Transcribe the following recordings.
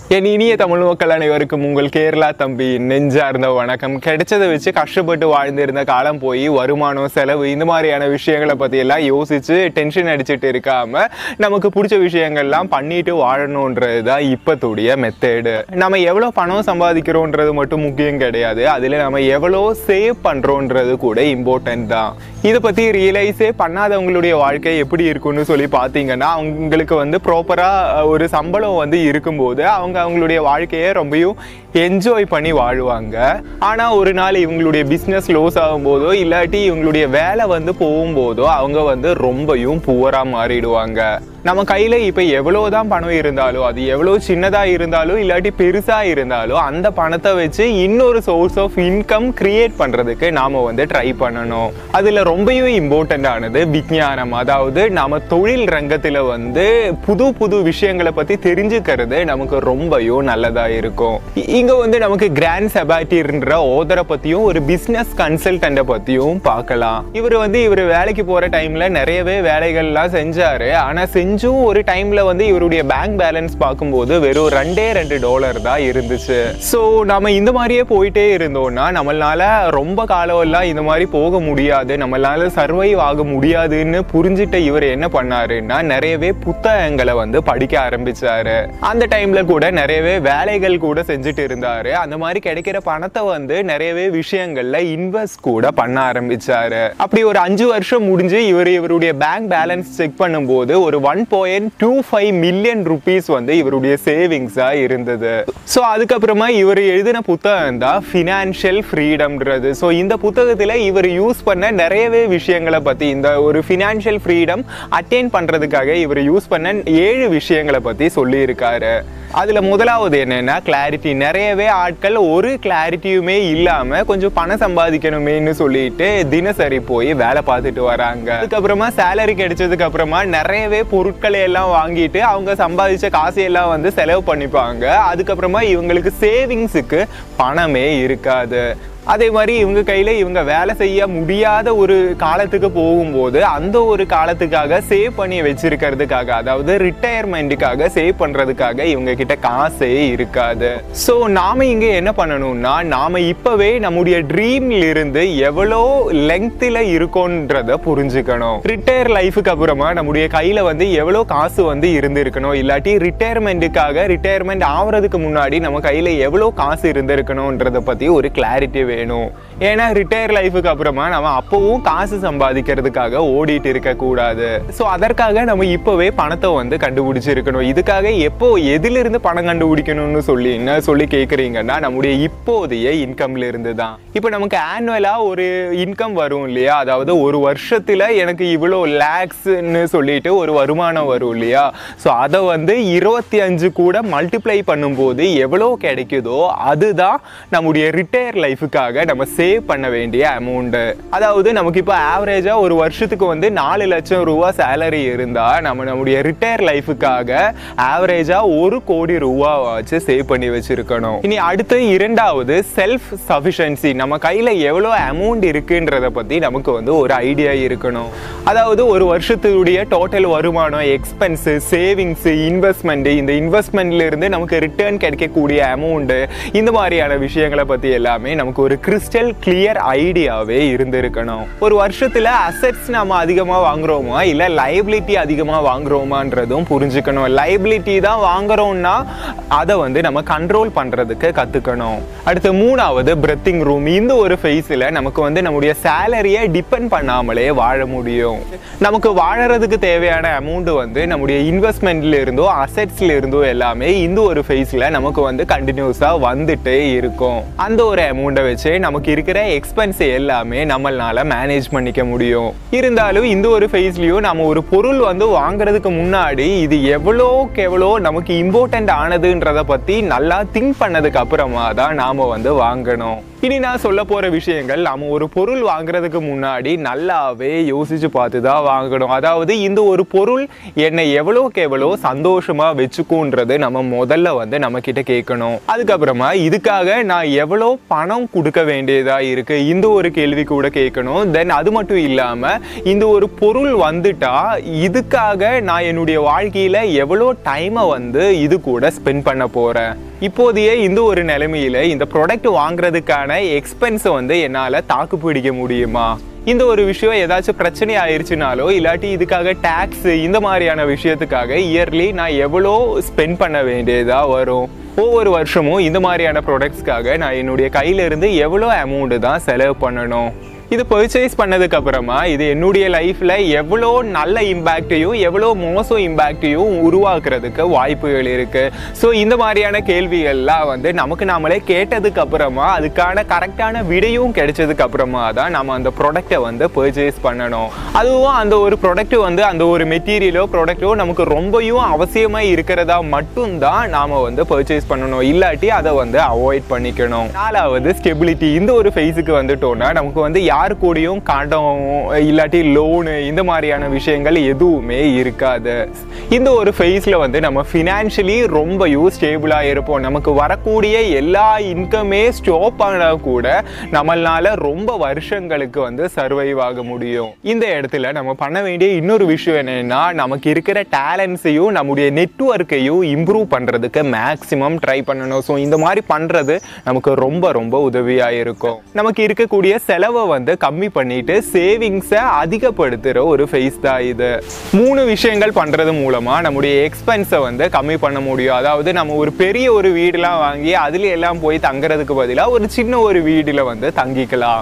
என் இனிய தமிழ் மக்கள் அனைவருக்கும் உங்கள் கேரளா தம்பி நெஞ்சார்ந்த வணக்கம் கிடைச்சதை வச்சு கஷ்டப்பட்டு வாழ்ந்திருந்த காலம் போய் வருமானம் செலவு இந்த மாதிரியான விஷயங்களை பத்தி எல்லாம் யோசிச்சு டென்ஷன் அடிச்சிட்டு இருக்காம நமக்கு பிடிச்ச விஷயங்கள்லாம் பண்ணிட்டு வாழணுன்றது தான் இப்பத்துடைய மெத்தேடு நம்ம எவ்வளோ பணம் சம்பாதிக்கிறோன்றது மட்டும் முக்கியம் கிடையாது அதில் நம்ம எவ்வளோ சேவ் பண்றோன்றது கூட இம்பார்ட்டன்ட் தான் இதை பத்தி ரியலைஸே பண்ணாதவங்களுடைய வாழ்க்கை எப்படி இருக்கும்னு சொல்லி பார்த்தீங்கன்னா அவங்களுக்கு வந்து ப்ராப்பராக ஒரு சம்பளம் வந்து இருக்கும்போது அவங்க அவங்களுடைய வாழ்க்கையை ரொம்பவும் என்ஜாய் பண்ணி வாழுவாங்க ஆனால் ஒரு நாள் இவங்களுடைய பிஸ்னஸ் க்ளோஸ் ஆகும்போதோ இல்லாட்டி இவங்களுடைய வேலை வந்து போகும்போதோ அவங்க வந்து ரொம்பவும் புவராக மாறிடுவாங்க நம்ம கையில் இப்போ எவ்வளோ தான் பணம் இருந்தாலும் அது எவ்வளோ சின்னதாக இருந்தாலும் இல்லாட்டி பெருசாக இருந்தாலும் அந்த பணத்தை வச்சு இன்னொரு சோர்ஸ் ஆஃப் இன்கம் கிரியேட் பண்ணுறதுக்கு நாம் வந்து ட்ரை பண்ணணும் அதில் ரொம்பவும் இம்பார்ட்டൻ്ட் ஆனது விஞ்ஞானம் அதாவது நம்ம தொழில் ரங்கத்தில் வந்து புது புது விஷயங்களை பற்றி தெரிஞ்சுக்கிறது நமக்கு ரொம்பவும் நல்லதாக இருக்கும் இ- இங்க வந்து நமக்கு கிராண்ட் செபாட்டின்ற ஓதரை பற்றியும் ஒரு பிஸ்னஸ் கன்சல்டண்ட்டை பற்றியும் பார்க்கலாம் இவர் வந்து இவர் வேலைக்கு போகிற டைமில் நிறையவே வேலைகள்லாம் செஞ்சாரு ஆனால் செஞ்சும் ஒரு டைமில் வந்து இவருடைய பேங்க் பேலன்ஸ் பார்க்கும்போது வெறும் ரெண்டே ரெண்டு டாலர் தான் இருந்துச்சு ஸோ நம்ம இந்த மாதிரியே போயிட்டே இருந்தோம்னா நம்மளால ரொம்ப காலம் எல்லாம் இந்த மாதிரி போக முடியாது நம்மளால சர்வைவ் ஆக முடியாதுன்னு புரிஞ்சிட்ட இவர் என்ன பண்ணாருன்னா நிறையவே புத்தகங்களை வந்து படிக்க ஆரம்பிச்சாரு அந்த டைம்ல கூட நிறையவே வேலைகள் கூட செஞ்சுட்டு இருந்தாரு அந்த மாதிரி கிடைக்கிற பணத்தை வந்து நிறையவே விஷயங்கள்ல இன்வெஸ்ட் கூட பண்ண ஆரம்பிச்சாரு அப்படி ஒரு அஞ்சு வருஷம் முடிஞ்சு இவர் இவருடைய பேங்க் பேலன்ஸ் செக் பண்ணும்போது ஒரு one point two five million rupees வந்து இவருடைய சேவிங்ஸா இருந்தது ஸோ அதுக்கப்புறமா இவர் எழுதின புத்தகம் தான் ஃபினான்ஷியல் ஃப்ரீடம்ன்றது ஸோ இந்த புத்தகத்தில் இவர் யூஸ் பண்ண நிறையவே விஷயங்களை பற்றி இந்த ஒரு ஃபினான்ஷியல் ஃப்ரீடம் அட்டைன் பண்ணுறதுக்காக இவர் யூஸ் பண்ண ஏழு விஷயங்களை பற்றி சொல்லியிருக்காரு அதில் முதலாவது என்னன்னா கிளாரிட்டி நிறையவே ஆட்கள் ஒரு கிளாரிட்டியுமே இல்லாமல் கொஞ்சம் பணம் சம்பாதிக்கணுமேன்னு சொல்லிட்டு தினசரி போய் வேலை பார்த்துட்டு வராங்க அதுக்கப்புறமா சேலரி கிடைச்சதுக்கு அப்புறமா நிறையவே பொருட்களை எல்லாம் வாங்கிட்டு அவங்க சம்பாதிச்ச காசையெல்லாம் வந்து செலவு பண்ணிப்பாங்க அதுக்கப்புறமா இவங்களுக்கு சேவிங்ஸுக்கு பணமே இருக்காது அதே மாதிரி இவங்க கையில இவங்க வேலை செய்ய முடியாத ஒரு காலத்துக்கு போகும்போது அந்த ஒரு காலத்துக்காக சேவ் பண்ணி வச்சிருக்கிறதுக்காக அதாவது ரிட்டையர்மெண்ட்டுக்காக சேவ் பண்றதுக்காக இவங்க கிட்ட காசே இருக்காது ஸோ நாம இங்க என்ன பண்ணணும்னா நாம இப்பவே நம்முடைய ட்ரீம்ல இருந்து எவ்வளோ லெங்க்த்தில் இருக்கோன்றத புரிஞ்சுக்கணும் ரிட்டையர் லைஃபுக்கு அப்புறமா நம்முடைய கையில வந்து எவ்வளோ காசு வந்து இருந்திருக்கணும் இல்லாட்டி ரிட்டையர்மெண்ட்டுக்காக ரிட்டையர்மெண்ட் ஆகுறதுக்கு முன்னாடி நம்ம கையில எவ்வளோ காசு இருந்திருக்கணும்ன்றத பத்தி ஒரு கிளாரிட்டி வேணும் ஏன்னா ரிட்டையர் லைஃபுக்கு அப்புறமா நம்ம அப்பவும் காசு சம்பாதிக்கிறதுக்காக ஓடிட்டு இருக்க கூடாது ஸோ அதற்காக நம்ம இப்பவே பணத்தை வந்து கண்டுபிடிச்சிருக்கணும் இதுக்காக எப்போ எதிலிருந்து பணம் கண்டுபிடிக்கணும்னு சொல்லி என்ன சொல்லி கேட்குறீங்கன்னா நம்முடைய இப்போதைய இன்கம்ல இருந்து தான் இப்போ நமக்கு ஆனுவலா ஒரு இன்கம் வரும் இல்லையா அதாவது ஒரு வருஷத்துல எனக்கு இவ்வளோ லேக்ஸ்ன்னு சொல்லிட்டு ஒரு வருமானம் வரும் இல்லையா ஸோ அதை வந்து இருபத்தி அஞ்சு கூட மல்டிப்ளை பண்ணும்போது எவ்வளோ கிடைக்குதோ அதுதான் நம்முடைய ரிட்டையர் லைஃபுக்காக நம்ம சேவ் பண்ண வேண்டிய அமௌண்ட்டு அதாவது நமக்கு இப்போ ஆவரேஜாக ஒரு வருஷத்துக்கு வந்து நாலு லட்சம் ரூபா சேலரி இருந்தால் நம்ம நம்முடைய ரிட்டையர் லைஃபுக்காக ஆவரேஜாக ஒரு கோடி ரூபாவாச்சு சேவ் பண்ணி வச்சிருக்கணும் இனி அடுத்து இரண்டாவது செல்ஃப் சஃபிஷியன்சி நம்ம கையில் எவ்வளோ அமௌண்ட் இருக்குன்றத பற்றி நமக்கு வந்து ஒரு ஐடியா இருக்கணும் அதாவது ஒரு வருஷத்துடைய டோட்டல் வருமானம் எக்ஸ்பென்ஸு சேவிங்ஸு இன்வெஸ்ட்மெண்ட் இந்த இன்வெஸ்ட்மெண்ட்ல இருந்து நமக்கு ரிட்டர்ன் கிடைக்கக்கூடிய அமௌண்ட்டு இந்த மாதிரியான விஷயங்களை பற்றி எல்லாமே நமக்கு ஒரு கிறிஸ்டல் கிளியர் ஐடியாவே இருந்திருக்கணும் ஒரு வருஷத்தில் அசெட்ஸ் நம்ம அதிகமாக வாங்குறோமா இல்லை லைபிலிட்டி அதிகமாக வாங்குறோமான்றதும் புரிஞ்சுக்கணும் லைபிலிட்டி தான் வாங்குறோம்னா அதை வந்து நம்ம கண்ட்ரோல் பண்ணுறதுக்கு கற்றுக்கணும் அடுத்து மூணாவது பிரத்திங் ரூம் இந்த ஒரு ஃபேஸில் நமக்கு வந்து நம்முடைய சேலரியை டிபெண்ட் பண்ணாமலே வாழ முடியும் நமக்கு வாழறதுக்கு தேவையான அமௌண்ட் வந்து நம்முடைய இன்வெஸ்ட்மெண்ட்ல இருந்தோ அசெட்ஸ்ல இருந்தோ எல்லாமே இந்த ஒரு ஃபேஸில் நமக்கு வந்து கண்டினியூஸாக வந்துட்டே இருக்கும் அந்த ஒரு அமௌண்ட்டை வச்சு நமக்கு இருக்கிற எக்ஸ்பென்ஸ் எல்லாமே நம்மளால மேனேஜ் பண்ணிக்க முடியும் இருந்தாலும் இந்த ஒரு ஃபேஸ்லயும் நம்ம ஒரு பொருள் வந்து வாங்குறதுக்கு முன்னாடி இது எவ்வளோக்கு எவ்வளோ நமக்கு இம்பார்ட்டன்ட் ஆனதுன்றத பத்தி நல்லா திங்க் பண்ணதுக்கு அப்புறமா தான் நாம வந்து வாங்கணும் இனி நான் சொல்ல போற விஷயங்கள் நாம ஒரு பொருள் வாங்குறதுக்கு முன்னாடி நல்லாவே யோசிச்சு பார்த்து தான் வாங்கணும் அதாவது இந்த ஒரு பொருள் என்னை எவ்வளோக்கு எவ்வளோ சந்தோஷமா வச்சுக்குன்றது நம்ம முதல்ல வந்து நம்ம கிட்ட கேட்கணும் அதுக்கப்புறமா இதுக்காக நான் எவ்வளோ பணம் ஒதுக்க வேண்டியதா இருக்கு இந்த ஒரு கேள்வி கூட கேட்கணும் தென் அது மட்டும் இல்லாம இந்த ஒரு பொருள் வந்துட்டா இதுக்காக நான் என்னுடைய வாழ்க்கையில எவ்வளோ டைமை வந்து இது கூட ஸ்பெண்ட் பண்ண போறேன் இப்போதைய இந்த ஒரு நிலைமையில இந்த ப்ராடக்ட் வாங்குறதுக்கான எக்ஸ்பென்ஸை வந்து என்னால் தாக்கு பிடிக்க முடியுமா இந்த ஒரு விஷயம் ஏதாச்சும் பிரச்சனை ஆயிருச்சுனாலோ இல்லாட்டி இதுக்காக டேக்ஸ் இந்த மாதிரியான விஷயத்துக்காக இயர்லி நான் எவ்வளோ ஸ்பெண்ட் பண்ண வேண்டியதா வரும் ஒவ்வொரு வருஷமும் இந்த மாதிரியான ப்ராடக்ட்ஸ்க்காக நான் என்னுடைய கையில இருந்து எவ்வளோ அமௌண்ட் தான் செலவு பண்ணணும் இது பர்ச்சேஸ் பண்ணதுக்கு அப்புறமா இது என்னுடைய லைஃப்ல எவ்வளோ நல்ல இம்பேக்டையும் எவ்வளோ மோசம் இம்பேக்டையும் உருவாக்குறதுக்கு வாய்ப்புகள் இருக்கு ஸோ இந்த மாதிரியான கேள்விகள்லாம் வந்து நமக்கு நாமளே கேட்டதுக்கு அப்புறமா அதுக்கான கரெக்டான விடையும் கிடைச்சதுக்கு அப்புறமா தான் நம்ம அந்த ப்ராடக்டை வந்து பர்ச்சேஸ் பண்ணணும் அதுவும் அந்த ஒரு ப்ராடக்ட் வந்து அந்த ஒரு மெட்டீரியலோ ப்ராடக்டோ நமக்கு ரொம்பவும் அவசியமா இருக்கிறதா மட்டும்தான் நாம வந்து பர்ச்சேஸ் பண்ணணும் இல்லாட்டி அதை வந்து அவாய்ட் பண்ணிக்கணும் நாலாவது ஸ்டெபிலிட்டி இந்த ஒரு ஃபேஸுக்கு வந்துட்டோம்னா நமக்கு வந்து யார் கூடயும் கடன் இல்லாட்டி லோனு இந்த மாதிரியான விஷயங்கள் எதுவுமே இருக்காது இந்த ஒரு ஃபேஸில் வந்து நம்ம ஃபினான்ஷியலி ரொம்பவும் ஸ்டேபிளாக இருப்போம் நமக்கு வரக்கூடிய எல்லா இன்கமே ஸ்டாப் ஆனால் கூட நம்மளால ரொம்ப வருஷங்களுக்கு வந்து சர்வைவ் ஆக முடியும் இந்த இடத்துல நம்ம பண்ண வேண்டிய இன்னொரு விஷயம் என்னன்னா நமக்கு இருக்கிற டேலண்ட்ஸையும் நம்முடைய நெட்ஒர்க்கையும் இம்ப்ரூவ் பண்ணுறதுக்கு மேக்ஸிமம் ட்ரை பண்ணணும் ஸோ இந்த மாதிரி பண்ணுறது நமக்கு ரொம்ப ரொம்ப உதவியாக இருக்கும் நமக்கு இருக்கக்கூடிய செலவை வந்து கம்மி பண்ணிட்டு சேவிங்ஸை அதிகப்படுத்துகிற ஒரு ஃபேஸ் தான் இது மூணு விஷயங்கள் பண்ணுறது மூலமாக நம்முடைய எக்ஸ்பென்ஸை வந்து கம்மி பண்ண முடியும் அதாவது நம்ம ஒரு பெரிய ஒரு வீடுலாம் வாங்கி அதுல எல்லாம் போய் தங்குறதுக்கு பதிலாக ஒரு சின்ன ஒரு வீடில் வந்து தங்கிக்கலாம்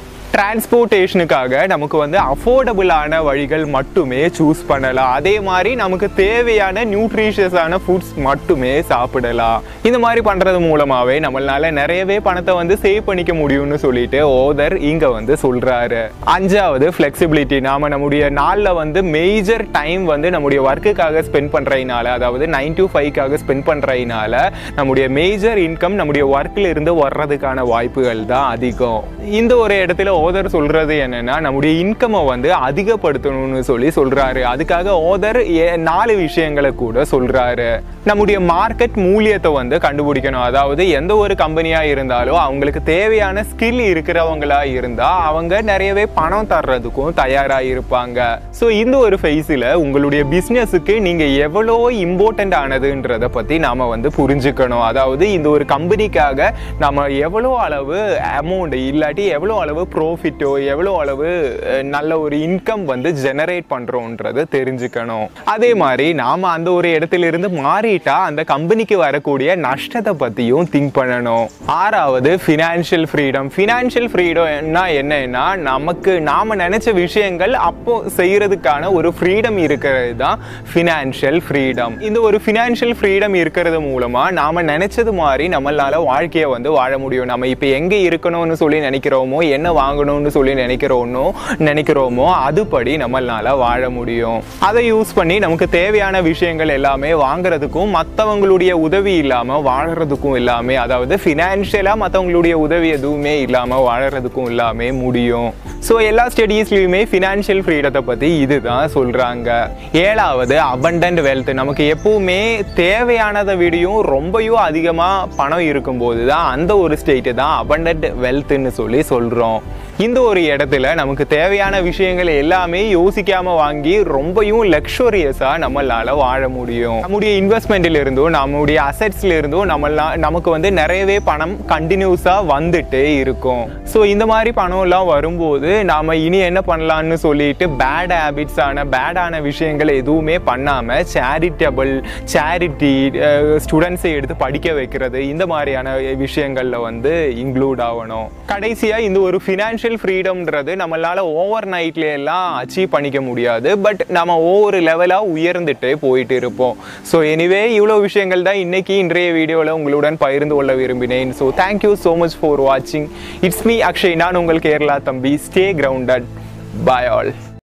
டிரான்ஸ்போர்ட்டேஷனுக்காக நமக்கு வந்து அஃபோர்டபுளான வழிகள் மட்டுமே சூஸ் பண்ணலாம் அதே மாதிரி நமக்கு தேவையான நியூட்ரிஷியஸான ஃபுட்ஸ் மட்டுமே சாப்பிடலாம் இந்த மாதிரி பண்ணுறது மூலமாகவே நம்மளால நிறையவே பணத்தை வந்து சேவ் பண்ணிக்க முடியும்னு சொல்லிட்டு ஓதர் இங்கே வந்து சொல்கிறாரு அஞ்சாவது ஃப்ளெக்சிபிலிட்டி நாம் நம்முடைய நாளில் வந்து மேஜர் டைம் வந்து நம்முடைய ஒர்க்குக்காக ஸ்பெண்ட் பண்ணுறதுனால அதாவது நைன் டு ஃபைவ்க்காக ஸ்பெண்ட் பண்ணுறதுனால நம்முடைய மேஜர் இன்கம் நம்முடைய ஒர்க்கில் இருந்து வர்றதுக்கான வாய்ப்புகள் தான் அதிகம் இந்த ஒரு இடத்துல ஓதர் சொல்றது என்னன்னா நம்முடைய இன்கமை வந்து அதிகப்படுத்தணும்னு சொல்லி சொல்றாரு அதுக்காக ஓதர் நாலு விஷயங்களை கூட சொல்றாரு நம்முடைய மார்க்கெட் மூலியத்தை வந்து கண்டுபிடிக்கணும் அதாவது எந்த ஒரு கம்பெனியா இருந்தாலும் அவங்களுக்கு தேவையான ஸ்கில் இருக்கிறவங்களா இருந்தா அவங்க நிறையவே பணம் தர்றதுக்கும் தயாரா இருப்பாங்க ஸோ இந்த ஒரு ஃபேஸில் உங்களுடைய பிஸ்னஸுக்கு நீங்க எவ்வளோ இம்பார்ட்டൻ്ட் ஆனதுன்றதை பத்தி நாம வந்து புரிஞ்சுக்கணும் அதாவது இந்த ஒரு கம்பெனிக்காக நம்ம எவ்வளோ அளவு அமௌண்ட் இல்லாட்டி எவ்வளோ அளவு ப்ராஃபிட்டோ எவ்வளோ அளவு அஹ், நல்ல ஒரு இன்கம் வந்து ஜெனரேட் பண்ணுறோன்றது தெரிஞ்சுக்கணும் அதே மாதிரி நாம் அந்த ஒரு இடத்துல இருந்து மாறிட்டா அந்த கம்பெனிக்கு வரக்கூடிய நஷ்டத்தை பற்றியும் திங்க் பண்ணணும் ஆறாவது ஃபினான்ஷியல் ஃப்ரீடம் ஃபினான்ஷியல் ஃப்ரீடம்னா என்னன்னா நமக்கு நாம் நினச்ச விஷயங்கள் அப்போ செய்கிறதுக்கான ஒரு ஃப்ரீடம் இருக்கிறது தான் ஃபினான்ஷியல் ஃப்ரீடம் இந்த ஒரு ஃபினான்ஷியல் ஃப்ரீடம் இருக்கிறது மூலமாக நாம் நினச்சது மாதிரி நம்மளால வாழ்க்கையை வந்து வாழ முடியும் நம்ம இப்போ எங்கே இருக்கணும்னு சொல்லி நினைக்கிறோமோ என்ன வாங்கணும்னு சொல்லி நினைக்கிறோமோ நினைக்கிறோமோ அதுபடி நம்மளால வாழ முடியும் அதை யூஸ் பண்ணி நமக்கு தேவையான விஷயங்கள் எல்லாமே வாங்குறதுக்கும் மற்றவங்களுடைய உதவி இல்லாமல் வாழறதுக்கும் எல்லாமே அதாவது ஃபினான்ஷியலாக மற்றவங்களுடைய உதவி எதுவுமே இல்லாமல் வாழறதுக்கும் எல்லாமே முடியும் ஸோ எல்லா ஸ்டடீஸ்லையுமே ஃபினான்ஷியல் ஃப்ரீடத்தை பற்றி இதுதான் சொல்கிறாங்க ஏழாவது abundant வெல்த் நமக்கு எப்பவுமே தேவையானதை விடையும் ரொம்பவும் அதிகமாக பணம் இருக்கும்போது தான் அந்த ஒரு ஸ்டேட்டு தான் abundant வெல்த்னு சொல்லி சொல்கிறோம் இந்த ஒரு இடத்துல நமக்கு தேவையான விஷயங்கள் எல்லாமே யோசிக்காம வாங்கி ரொம்பவும் லக்ஸுரியஸா நம்மளால வாழ முடியும் நம்முடைய இன்வெஸ்ட்மெண்ட்ல இருந்தும் நம்முடைய அசெட்ஸ்ல இருந்தும் நம்மளா நமக்கு வந்து நிறையவே பணம் கண்டினியூஸா வந்துட்டே இருக்கும் ஸோ இந்த மாதிரி பணம் எல்லாம் வரும்போது நாம இனி என்ன பண்ணலாம்னு சொல்லிட்டு பேட் ஹேபிட்ஸ் ஆன பேடான விஷயங்கள் எதுவுமே பண்ணாம சேரிட்டபிள் சேரிட்டி ஸ்டூடெண்ட்ஸை எடுத்து படிக்க வைக்கிறது இந்த மாதிரியான விஷயங்கள்ல வந்து இன்க்ளூட் ஆகணும் கடைசியா இந்த ஒரு ஃபினான்ஷியல் ஃப்ரீடம்ன்றது நம்மளால ஓவர் நைட்ல எல்லாம் அச்சீவ் பண்ணிக்க முடியாது பட் நம்ம ஒவ்வொரு லெவலா உயர்ந்துட்டே போயிட்டு இருப்போம் ஸோ எனிவே இவ்வளோ விஷயங்கள் தான் இன்னைக்கு இன்றைய வீடியோவில் உங்களுடன் பகிர்ந்து கொள்ள விரும்பினேன் so thank you so much for வாட்சிங் இட்ஸ் மீ அக்ஷய் நான் உங்கள் கேரளா தம்பி ஸ்டே கிரவுண்டட் பாய் ஆல்